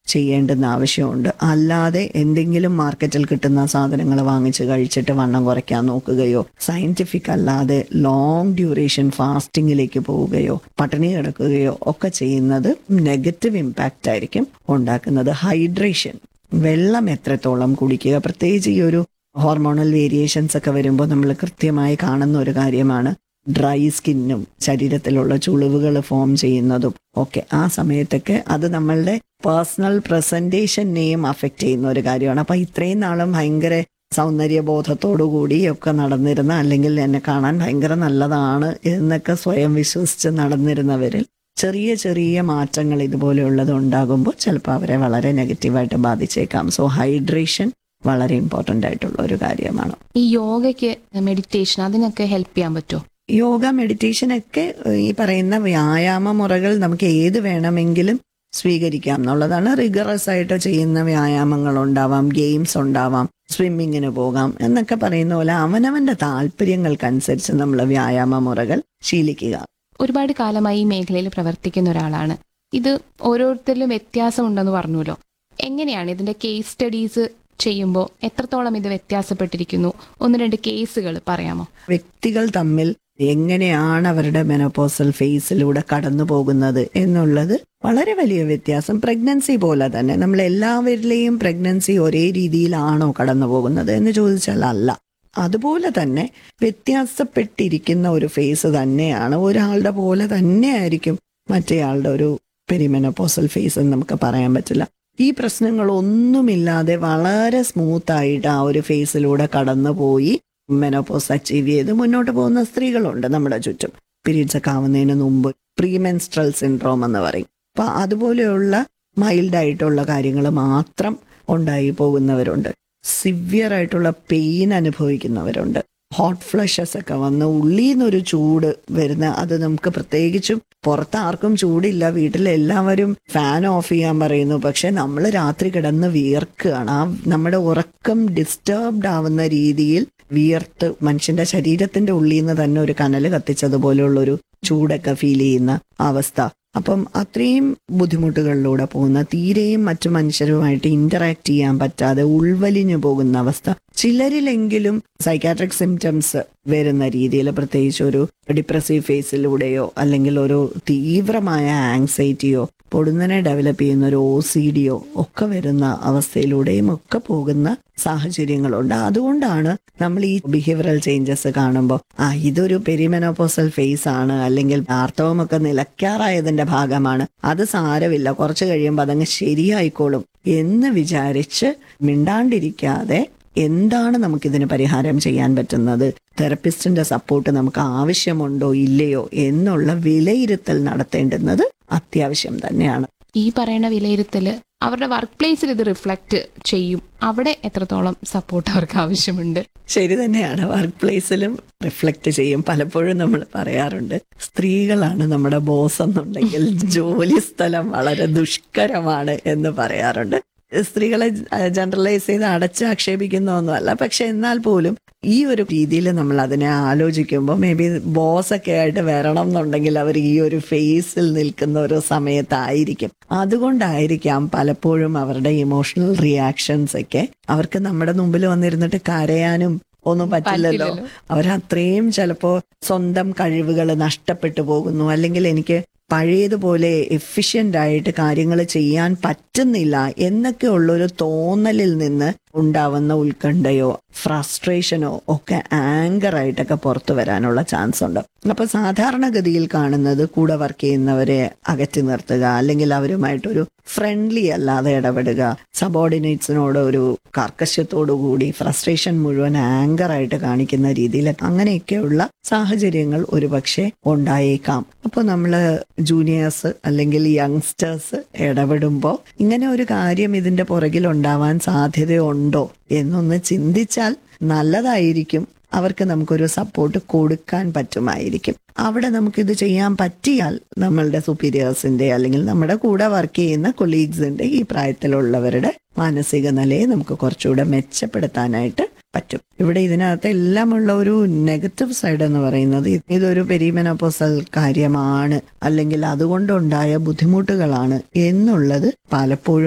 ചെയ്യേണ്ടുന്ന ആവശ്യമുണ്ട് അല്ലാതെ എന്തെങ്കിലും മാർക്കറ്റിൽ കിട്ടുന്ന സാധനങ്ങൾ വാങ്ങിച്ച് കഴിച്ചിട്ട് വണ്ണം കുറയ്ക്കാൻ നോക്കുകയോ സയന്റിഫിക് അല്ലാതെ ലോങ് ഡ്യൂറേഷൻ ഫാസ്റ്റിങ്ങിലേക്ക് പോവുകയോ പട്ടിണി കിടക്കുകയോ ഒക്കെ ചെയ്യുന്നത് നെഗറ്റീവ് ഇമ്പാക്റ്റ് ആയിരിക്കും ഉണ്ടാക്കുന്നത് ഹൈഡ്രേഷൻ വെള്ളം എത്രത്തോളം കുടിക്കുക പ്രത്യേകിച്ച് ഈ ഒരു ഹോർമോണൽ വേരിയേഷൻസ് ഒക്കെ വരുമ്പോൾ നമ്മൾ കൃത്യമായി കാണുന്ന ഒരു കാര്യമാണ് ഡ്രൈ സ്കിന്നും ശരീരത്തിലുള്ള ചുളിവുകൾ ഫോം ചെയ്യുന്നതും ഒക്കെ ആ സമയത്തൊക്കെ അത് നമ്മളുടെ പേഴ്സണൽ പ്രസന്റേഷനെയും അഫക്റ്റ് ചെയ്യുന്ന ഒരു കാര്യമാണ് അപ്പൊ ഇത്രയും നാളും ഭയങ്കര സൗന്ദര്യബോധത്തോടു കൂടി ഒക്കെ നടന്നിരുന്ന അല്ലെങ്കിൽ എന്നെ കാണാൻ ഭയങ്കര നല്ലതാണ് എന്നൊക്കെ സ്വയം വിശ്വസിച്ച് നടന്നിരുന്നവരിൽ ചെറിയ ചെറിയ മാറ്റങ്ങൾ ഇതുപോലെയുള്ളത് ഉണ്ടാകുമ്പോൾ ചിലപ്പോൾ അവരെ വളരെ നെഗറ്റീവായിട്ട് ബാധിച്ചേക്കാം സോ ഹൈഡ്രേഷൻ വളരെ ഇമ്പോർട്ടൻ്റ് ആയിട്ടുള്ള ഒരു കാര്യമാണ് ഈ യോഗയ്ക്ക് മെഡിറ്റേഷൻ അതിനൊക്കെ ഹെൽപ്പ് ചെയ്യാൻ പറ്റുമോ യോഗ മെഡിറ്റേഷൻ ഒക്കെ ഈ പറയുന്ന വ്യായാമ മുറകൾ നമുക്ക് ഏത് വേണമെങ്കിലും സ്വീകരിക്കാം എന്നുള്ളതാണ് റിഗറസ് ആയിട്ട് ചെയ്യുന്ന വ്യായാമങ്ങൾ ഉണ്ടാവാം ഗെയിംസ് ഉണ്ടാവാം സ്വിമ്മിങ്ങിന് പോകാം എന്നൊക്കെ പറയുന്ന പോലെ അവനവന്റെ താല്പര്യങ്ങൾക്കനുസരിച്ച് നമ്മൾ വ്യായാമ മുറകൾ ശീലിക്കുക ഒരുപാട് കാലമായി ഈ മേഖലയിൽ പ്രവർത്തിക്കുന്ന ഒരാളാണ് ഇത് ഓരോരുത്തരിലും വ്യത്യാസമുണ്ടെന്ന് പറഞ്ഞല്ലോ എങ്ങനെയാണ് ഇതിന്റെ കേസ് സ്റ്റഡീസ് ചെയ്യുമ്പോൾ എത്രത്തോളം ഇത് വ്യത്യാസപ്പെട്ടിരിക്കുന്നു ഒന്ന് രണ്ട് കേസുകൾ പറയാമോ വ്യക്തികൾ തമ്മിൽ എങ്ങനെയാണ് അവരുടെ മെനോപോസൽ ഫേസിലൂടെ കടന്നു പോകുന്നത് എന്നുള്ളത് വളരെ വലിയ വ്യത്യാസം പ്രഗ്നൻസി പോലെ തന്നെ നമ്മൾ എല്ലാവരിലെയും പ്രഗ്നൻസി ഒരേ രീതിയിലാണോ കടന്നു പോകുന്നത് എന്ന് ചോദിച്ചാൽ അല്ല അതുപോലെ തന്നെ വ്യത്യാസപ്പെട്ടിരിക്കുന്ന ഒരു ഫേസ് തന്നെയാണ് ഒരാളുടെ പോലെ തന്നെയായിരിക്കും മറ്റേയാളുടെ ഒരു പെരിമെനോപോസൽ ഫേസ് എന്ന് നമുക്ക് പറയാൻ പറ്റില്ല ഈ പ്രശ്നങ്ങളൊന്നുമില്ലാതെ വളരെ സ്മൂത്ത് ആയിട്ട് ആ ഒരു ഫേസിലൂടെ കടന്നുപോയി മെനോപോസ് അച്ചീവ് ചെയ്ത് മുന്നോട്ട് പോകുന്ന സ്ത്രീകളുണ്ട് നമ്മുടെ ചുറ്റും പീരീഡ്സ് ഒക്കെ ആവുന്നതിന് മുമ്പ് പ്രീമെൻസ്ട്രൽ സിൻഡ്രോം എന്ന് പറയും അപ്പൊ അതുപോലെയുള്ള മൈൽഡ് ആയിട്ടുള്ള കാര്യങ്ങൾ മാത്രം ഉണ്ടായി പോകുന്നവരുണ്ട് സിവിയർ ആയിട്ടുള്ള പെയിൻ അനുഭവിക്കുന്നവരുണ്ട് ഹോട്ട് ഫ്ലഷസ് ഒക്കെ വന്ന് ഉള്ളിൽ നിന്നൊരു ചൂട് വരുന്ന അത് നമുക്ക് പ്രത്യേകിച്ചും പുറത്ത് ആർക്കും ചൂടില്ല വീട്ടിൽ എല്ലാവരും ഫാൻ ഓഫ് ചെയ്യാൻ പറയുന്നു പക്ഷെ നമ്മൾ രാത്രി കിടന്ന് വിയർക്കുകയാണ് ആ നമ്മുടെ ഉറക്കം ഡിസ്റ്റർബ്ഡ് ആവുന്ന രീതിയിൽ വിയർത്ത് മനുഷ്യന്റെ ശരീരത്തിന്റെ ഉള്ളിൽ നിന്ന് തന്നെ ഒരു കനല് കത്തിച്ചതുപോലെയുള്ള ഒരു ചൂടൊക്കെ ഫീൽ ചെയ്യുന്ന അവസ്ഥ അപ്പം അത്രയും ബുദ്ധിമുട്ടുകളിലൂടെ പോകുന്ന തീരെയും മറ്റു മനുഷ്യരുമായിട്ട് ഇന്ററാക്ട് ചെയ്യാൻ പറ്റാതെ ഉൾവലിഞ്ഞു പോകുന്ന അവസ്ഥ ചിലരിലെങ്കിലും സൈക്കാട്രിക് സിംറ്റംസ് വരുന്ന രീതിയിൽ പ്രത്യേകിച്ച് ഒരു ഡിപ്രസീവ് ഫേസിലൂടെയോ അല്ലെങ്കിൽ ഒരു തീവ്രമായ ആങ്സൈറ്റിയോ പൊടുന്നനെ ഡെവലപ്പ് ചെയ്യുന്ന ഒരു ഒ സി ഡിയോ ഒക്കെ വരുന്ന അവസ്ഥയിലൂടെയും ഒക്കെ പോകുന്ന സാഹചര്യങ്ങളുണ്ട് അതുകൊണ്ടാണ് നമ്മൾ ഈ ബിഹേവിയറൽ ചേഞ്ചസ് കാണുമ്പോൾ ആ ഇതൊരു പെരിമെനോപോസൽ ഫേസ് ആണ് അല്ലെങ്കിൽ ആർത്തവമൊക്കെ നിലയ്ക്കാറായതിന്റെ ഭാഗമാണ് അത് സാരമില്ല കുറച്ച് കഴിയുമ്പോൾ അതങ്ങ് ശരിയായിക്കോളും എന്ന് വിചാരിച്ച് മിണ്ടാണ്ടിരിക്കാതെ എന്താണ് നമുക്കിതിന് പരിഹാരം ചെയ്യാൻ പറ്റുന്നത് തെറപ്പിസ്റ്റിന്റെ സപ്പോർട്ട് നമുക്ക് ആവശ്യമുണ്ടോ ഇല്ലയോ എന്നുള്ള വിലയിരുത്തൽ നടത്തേണ്ടുന്നത് അത്യാവശ്യം തന്നെയാണ് ഈ പറയുന്ന വിലയിരുത്തല് അവരുടെ വർക്ക് പ്ലേസിൽ ഇത് റിഫ്ലക്റ്റ് ചെയ്യും അവിടെ എത്രത്തോളം സപ്പോർട്ട് അവർക്ക് ആവശ്യമുണ്ട് ശരി തന്നെയാണ് വർക്ക് പ്ലേസിലും റിഫ്ലക്ട് ചെയ്യും പലപ്പോഴും നമ്മൾ പറയാറുണ്ട് സ്ത്രീകളാണ് നമ്മുടെ ബോസ് എന്നുണ്ടെങ്കിൽ ജോലി സ്ഥലം വളരെ ദുഷ്കരമാണ് എന്ന് പറയാറുണ്ട് സ്ത്രീകളെ ജനറലൈസ് ചെയ്ത് അടച്ചാക്ഷേപിക്കുന്ന ഒന്നുമല്ല പക്ഷെ എന്നാൽ പോലും ഈ ഒരു രീതിയിൽ നമ്മൾ അതിനെ ആലോചിക്കുമ്പോൾ മേ ബി ബോസ് ഒക്കെ ആയിട്ട് വരണം എന്നുണ്ടെങ്കിൽ അവർ ഈ ഒരു ഫേസിൽ നിൽക്കുന്ന ഒരു സമയത്തായിരിക്കും അതുകൊണ്ടായിരിക്കാം പലപ്പോഴും അവരുടെ ഇമോഷണൽ റിയാക്ഷൻസ് ഒക്കെ അവർക്ക് നമ്മുടെ മുമ്പിൽ വന്നിരുന്നിട്ട് കരയാനും ഒന്നും പറ്റില്ലല്ലോ അവരത്രയും ചിലപ്പോ സ്വന്തം കഴിവുകൾ നഷ്ടപ്പെട്ടു പോകുന്നു അല്ലെങ്കിൽ എനിക്ക് പഴയതുപോലെ എഫിഷ്യന്റ് ആയിട്ട് കാര്യങ്ങൾ ചെയ്യാൻ പറ്റുന്നില്ല എന്നൊക്കെ ഉള്ളൊരു തോന്നലിൽ നിന്ന് ഉണ്ടാവുന്ന ഉത്കണ്ഠയോ ഫ്രസ്ട്രേഷനോ ഒക്കെ ആങ്കർ ആയിട്ടൊക്കെ പുറത്തു വരാനുള്ള ചാൻസ് ഉണ്ട് അപ്പൊ സാധാരണഗതിയിൽ കാണുന്നത് കൂടെ വർക്ക് ചെയ്യുന്നവരെ അകറ്റി നിർത്തുക അല്ലെങ്കിൽ അവരുമായിട്ടൊരു ഫ്രണ്ട്ലി അല്ലാതെ ഇടപെടുക സബോർഡിനേറ്റ്സിനോട് ഒരു കർക്കശ്യത്തോടു കൂടി ഫ്രസ്ട്രേഷൻ മുഴുവൻ ആങ്കർ ആയിട്ട് കാണിക്കുന്ന രീതിയിൽ അങ്ങനെയൊക്കെയുള്ള സാഹചര്യങ്ങൾ ഒരുപക്ഷെ ഉണ്ടായേക്കാം അപ്പോൾ നമ്മള് ജൂനിയേഴ്സ് അല്ലെങ്കിൽ യങ്സ്റ്റേഴ്സ് ഇടപെടുമ്പോൾ ഇങ്ങനെ ഒരു കാര്യം ഇതിന്റെ പുറകിൽ ഉണ്ടാവാൻ സാധ്യതയുണ്ടോ എന്നൊന്ന് ചിന്തിച്ചാൽ നല്ലതായിരിക്കും അവർക്ക് നമുക്കൊരു സപ്പോർട്ട് കൊടുക്കാൻ പറ്റുമായിരിക്കും അവിടെ നമുക്കിത് ചെയ്യാൻ പറ്റിയാൽ നമ്മളുടെ സുപ്പീരിയേഴ്സിന്റെ അല്ലെങ്കിൽ നമ്മുടെ കൂടെ വർക്ക് ചെയ്യുന്ന കൊളീഗ്സിന്റെ ഈ പ്രായത്തിലുള്ളവരുടെ മാനസിക നിലയെ നമുക്ക് കുറച്ചുകൂടെ മെച്ചപ്പെടുത്താനായിട്ട് പറ്റും ഇവിടെ ഇതിനകത്ത് എല്ലാമുള്ള ഒരു നെഗറ്റീവ് സൈഡ് എന്ന് പറയുന്നത് ഇതൊരു പെരിമെനോപോസൽ കാര്യമാണ് അല്ലെങ്കിൽ അതുകൊണ്ടുണ്ടായ ബുദ്ധിമുട്ടുകളാണ് എന്നുള്ളത് പലപ്പോഴും